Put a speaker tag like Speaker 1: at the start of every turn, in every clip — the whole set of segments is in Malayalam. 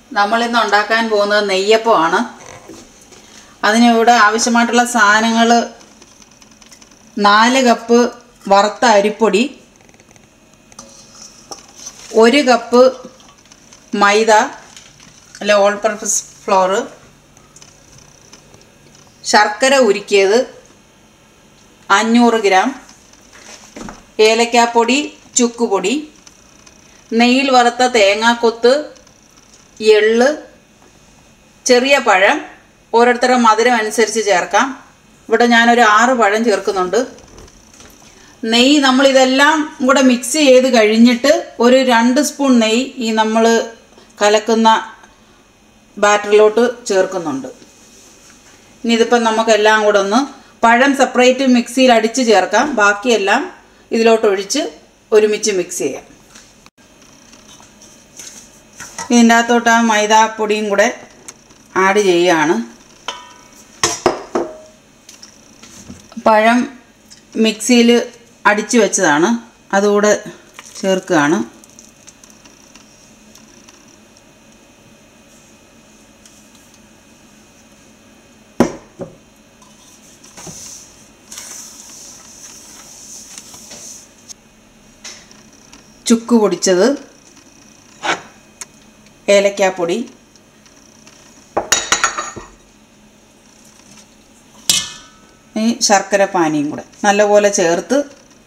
Speaker 1: നമ്മളിന്ന് ഉണ്ടാക്കാൻ പോകുന്നത് നെയ്യപ്പമാണ് അതിനിവിടെ ആവശ്യമായിട്ടുള്ള സാധനങ്ങൾ നാല് കപ്പ് വറുത്ത അരിപ്പൊടി ഒരു കപ്പ് മൈദ അല്ല ഓൾ പർപ്പസ് ഫ്ലോറ് ശർക്കര ഉരുക്കിയത് അഞ്ഞൂറ് ഗ്രാം ഏലക്കാപ്പൊടി ചുക്കുപൊടി നെയ്യിൽ വറുത്ത തേങ്ങാക്കൊത്ത് എള്ള് ചെറിയ പഴം ഓരോരുത്തരുടെ മധുരം അനുസരിച്ച് ചേർക്കാം ഇവിടെ ഞാനൊരു ആറ് പഴം ചേർക്കുന്നുണ്ട് നെയ്യ് നമ്മൾ ഇതെല്ലാം കൂടെ മിക്സ് ചെയ്ത് കഴിഞ്ഞിട്ട് ഒരു രണ്ട് സ്പൂൺ നെയ്യ് ഈ നമ്മൾ കലക്കുന്ന ബാറ്ററിലോട്ട് ചേർക്കുന്നുണ്ട് ഇനി ഇതിപ്പം നമുക്കെല്ലാം കൂടെ ഒന്ന് പഴം സെപ്പറേറ്റ് മിക്സിയിൽ അടിച്ച് ചേർക്കാം ബാക്കിയെല്ലാം ഇതിലോട്ട് ഒഴിച്ച് ഒരുമിച്ച് മിക്സ് ചെയ്യാം ഇതിൻ്റെ അകത്തോട്ട് ആ മൈദാപ്പൊടിയും കൂടെ ആഡ് ചെയ്യുകയാണ് പഴം മിക്സിയിൽ അടിച്ച് വെച്ചതാണ് അതുകൂടെ ചേർക്കുകയാണ് ചുക്ക് പൊടിച്ചത് ഏലക്കാപ്പൊടി ഈ ശർക്കര പാനിയും കൂടെ നല്ലപോലെ ചേർത്ത്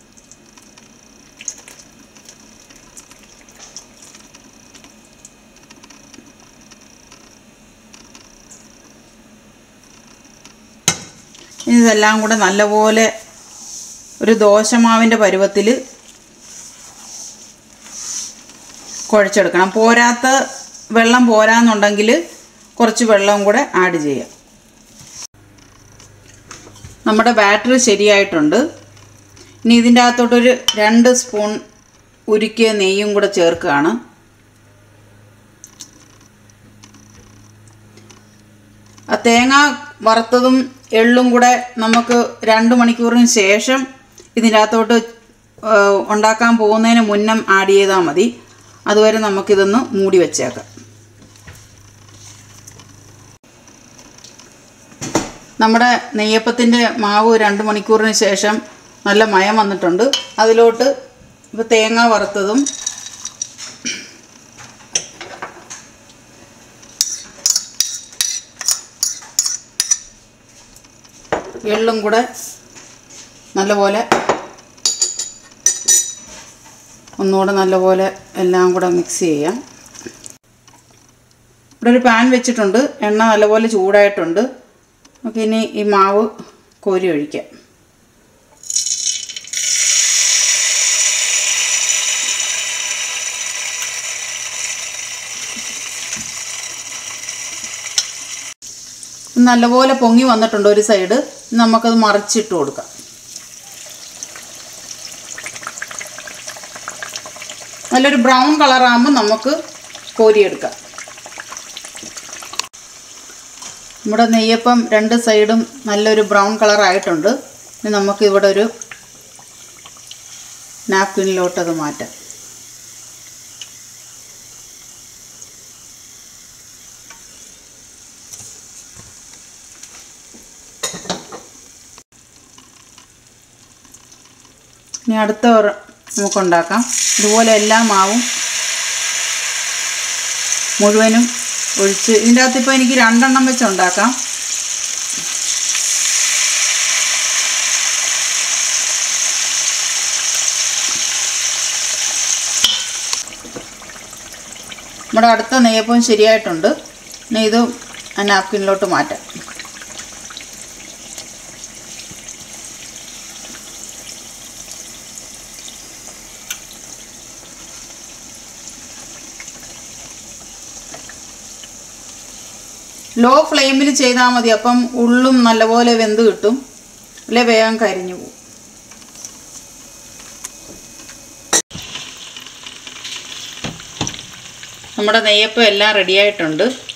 Speaker 1: ഇതെല്ലാം കൂടെ നല്ലപോലെ ഒരു ദോശമാവിൻ്റെ പരുവത്തിൽ കുഴച്ചെടുക്കണം പോരാത്ത വെള്ളം പോരാന്നുണ്ടെങ്കിൽ കുറച്ച് വെള്ളം കൂടെ ആഡ് ചെയ്യാം നമ്മുടെ ബാറ്ററി ശരിയായിട്ടുണ്ട് ഇനി ഇതിൻ്റെ അകത്തോട്ടൊരു രണ്ട് സ്പൂൺ ഉരുക്കിയ നെയ്യും കൂടെ ചേർക്കുകയാണ് ആ തേങ്ങ വറുത്തതും എള്ളും കൂടെ നമുക്ക് രണ്ട് മണിക്കൂറിന് ശേഷം ഇതിൻ്റെ അകത്തോട്ട് ഉണ്ടാക്കാൻ പോകുന്നതിന് മുന്നം ആഡ് ചെയ്താൽ മതി അതുവരെ നമുക്കിതൊന്ന് മൂടി വെച്ചേക്കാം നമ്മുടെ നെയ്യപ്പത്തിൻ്റെ മാവ് രണ്ട് മണിക്കൂറിന് ശേഷം നല്ല മയം വന്നിട്ടുണ്ട് അതിലോട്ട് ഇപ്പോൾ തേങ്ങ വറുത്തതും എള്ളും കൂടെ നല്ലപോലെ ഒന്നുകൂടെ നല്ലപോലെ എല്ലാം കൂടെ മിക്സ് ചെയ്യാം ഇവിടെ ഒരു പാൻ വെച്ചിട്ടുണ്ട് എണ്ണ നല്ലപോലെ ചൂടായിട്ടുണ്ട് നമുക്ക് ഇനി ഈ മാവ് കോരി ഒഴിക്കാം നല്ലപോലെ പൊങ്ങി വന്നിട്ടുണ്ട് ഒരു സൈഡ് നമുക്കത് മറിച്ചിട്ട് കൊടുക്കാം നല്ലൊരു ബ്രൗൺ കളറാകുമ്പോൾ നമുക്ക് കോരിയെടുക്കാം നമ്മുടെ നെയ്യപ്പം രണ്ട് സൈഡും നല്ലൊരു ബ്രൗൺ കളർ ആയിട്ടുണ്ട് ഇനി നമുക്ക് ഇവിടെ ഒരു നാപ്കിനിലോട്ടത് മാറ്റാം ഇനി അടുത്ത ഒര- നമുക്കുണ്ടാക്കാം ഇതുപോലെ എല്ലാ മാവും മുഴുവനും ഒഴിച്ച് ഇതിൻ്റെ അകത്ത് ഇപ്പോൾ എനിക്ക് രണ്ടെണ്ണം വെച്ച് ഉണ്ടാക്കാം നമ്മുടെ അടുത്ത നെയ്യപ്പം ശരിയായിട്ടുണ്ട് ഇനി ഇത് ആ നാപ്കിനിലോട്ട് മാറ്റാം ലോ ഫ്ലെയിമിൽ ചെയ്താൽ മതി അപ്പം ഉള്ളും നല്ലപോലെ വെന്ത് കിട്ടും അല്ലെ വേഗം കരിഞ്ഞു പോകും നമ്മുടെ നെയ്യപ്പം എല്ലാം റെഡിയായിട്ടുണ്ട്